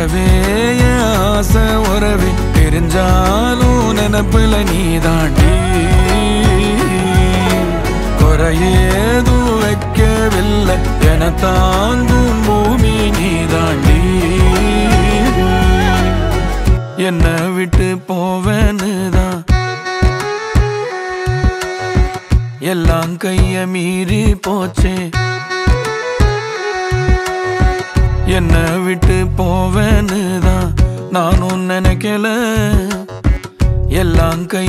உறவே என் ஆசை உறவே தெரிஞ்சாலும் நினப்புல நீ தாண்டி குறையேதும் வைக்கவில்லை என தாங்கும் பூமி நீ தாண்டி என்னை விட்டு போவேன்னு தான் எல்லாம் கைய மீறி போச்சே என்னை விட்டு போவேன்னு தான் நானும் நினைக்கல எல்லாம் கை